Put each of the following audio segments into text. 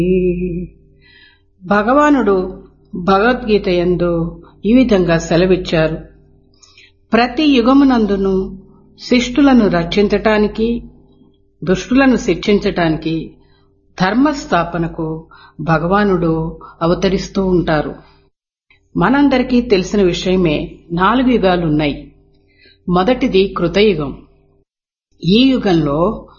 భగవానుడు భగవద్గీత యందు ఈ విధంగా సెలవిచ్చారు ప్రతి యుగమునందును శిష్టులను రక్షించటానికి దుష్టులను శిక్షించటానికి ధర్మస్థాపనకు భగవానుడు అవతరిస్తూ ఉంటారు మనందరికీ తెలిసిన విషయమే నాలుగు యుగాలున్నాయి మొదటిది కృతయుగం ఈ యుగంలో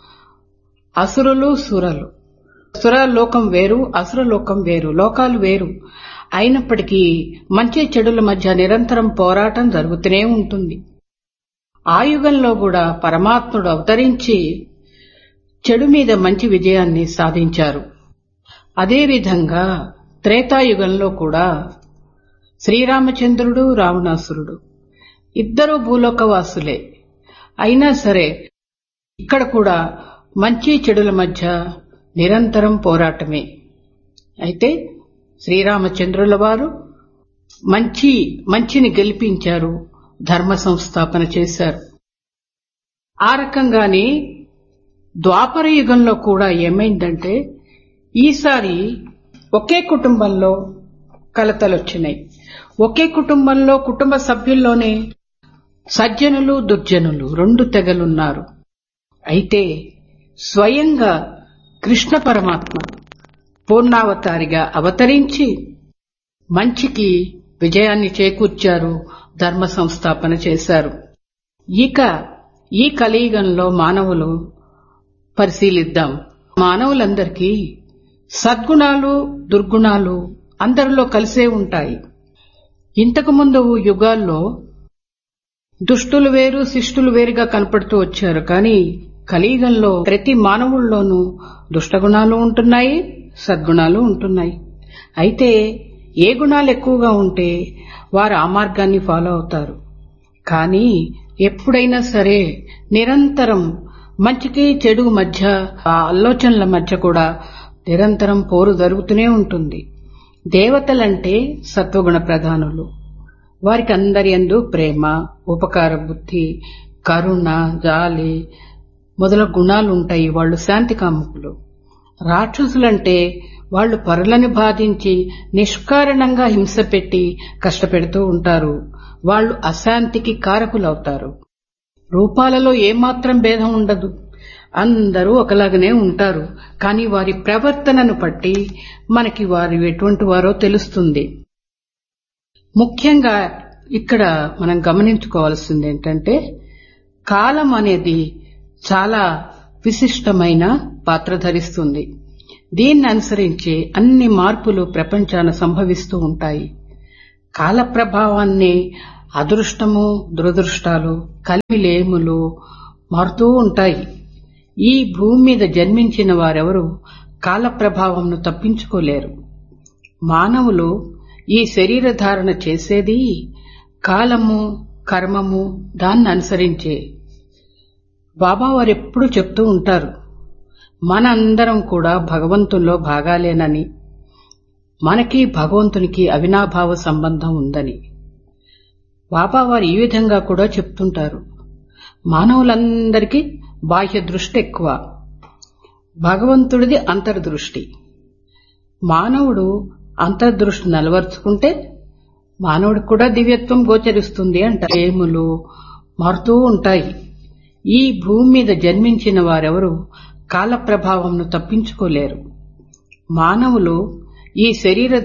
అసురులు సురలు సురలోకం వేరు అసురలోకం వేరు లోకాలు వేరు అయినప్పటికీ మంచి చెడుల మధ్య నిరంతరం పోరాటం జరుగుతూనే ఉంటుంది ఆ యుగంలో కూడా పరమాత్ముడు అవతరించి చెడు మీద మంచి విజయాన్ని సాధించారు అదేవిధంగా త్రేతాయుగంలో కూడా శ్రీరామచంద్రుడు రావణాసురుడు ఇద్దరూ భూలోకవాసులే అయినా సరే ఇక్కడ కూడా మంచి చెడుల మధ్య నిరంతరం పోరాటమే అయితే శ్రీరామచంద్రుల వారు మంచి మంచిని గెలిపించారు ధర్మ సంస్థాపన చేశారు ఆ రకంగానే ద్వాపర యుగంలో కూడా ఏమైందంటే ఈసారి ఒకే కుటుంబంలో కలతలొచ్చినాయి ఒకే కుటుంబంలో కుటుంబ సభ్యుల్లోనే సజ్జనులు దుర్జనులు రెండు తెగలున్నారు అయితే స్వయంగా కృష్ణ పరమాత్మ పూర్ణావతారిగా అవతరించి మంచికి విజయాన్ని చేకూర్చారు ధర్మ సంస్థాపన చేశారు ఇక ఈ కలియుగంలో మానవులు పరిశీలిద్దాం మానవులందరికీ సద్గుణాలు దుర్గుణాలు అందరిలో కలిసే ఉంటాయి ఇంతకు ముందు యుగాల్లో దుష్టులు వేరు శిష్టులు వేరుగా కనపడుతూ వచ్చారు కానీ కలియుగంలో ప్రతి మానవుల్లోనూ దుష్టగుణాలు ఉంటున్నాయి సద్గుణాలు ఉంటున్నాయి అయితే ఏ గుణాలు ఎక్కువగా ఉంటే వారు ఆ మార్గాన్ని ఫాలో అవుతారు కానీ ఎప్పుడైనా సరే నిరంతరం మంచికి చెడు మధ్య ఆ ఆలోచనల మధ్య కూడా నిరంతరం పోరు జరుగుతూనే ఉంటుంది దేవతలంటే సత్వగుణ ప్రధానులు వారికి అందరి యందు ప్రేమ ఉపకార బుద్ధి కరుణ జాలి మొదల గుణాలు ఉంటాయి వాళ్ళు శాంతి కాముకులు రాక్షసులంటే వాళ్ళు పరులని బాధించి నిష్కారణంగా హింస పెట్టి కష్టపెడుతూ ఉంటారు వాళ్ళు అశాంతికి కారకులవుతారు రూపాలలో ఏమాత్రం భేదం ఉండదు అందరూ ఒకలాగనే ఉంటారు కానీ వారి ప్రవర్తనను బట్టి మనకి వారు ఎటువంటి వారో తెలుస్తుంది ముఖ్యంగా ఇక్కడ మనం గమనించుకోవాల్సింది ఏంటంటే కాలం అనేది చాలా విశిష్టమైన పాత్ర ధరిస్తుంది దీన్ని అనుసరించి అన్ని మార్పులు ప్రపంచాన సంభవిస్తూ ఉంటాయి కాల ప్రభావాన్ని అదృష్టము దురదృష్టాలు కలిమిలేములు మారుతూ ఉంటాయి ఈ భూమి మీద జన్మించిన వారెవరూ కాల ప్రభావంను తప్పించుకోలేరు మానవులు ఈ శరీర ధారణ చేసేది కాలము కర్మము దాన్ని అనుసరించే బాబా వారు ఎప్పుడూ చెప్తూ ఉంటారు మన అందరం కూడా భగవంతుల్లో భాగాలేనని మనకి భగవంతునికి అవినాభావ సంబంధం ఉందని బాబా వారు ఈ విధంగా కూడా చెప్తుంటారు మానవులందరికీ బాహ్య దృష్టి ఎక్కువ భగవంతుడిది అంతర్దృష్టి మానవుడు అంతర్దృష్టి నిలవరుచుకుంటే మానవుడికి కూడా దివ్యత్వం గోచరిస్తుంది అంట ఏములు మారుతూ ఉంటాయి ఈ భూమి మీద జన్మించిన వారెవరు కాల ప్రభావంను తప్పించుకోలేరు మానవులు ఈ శరీర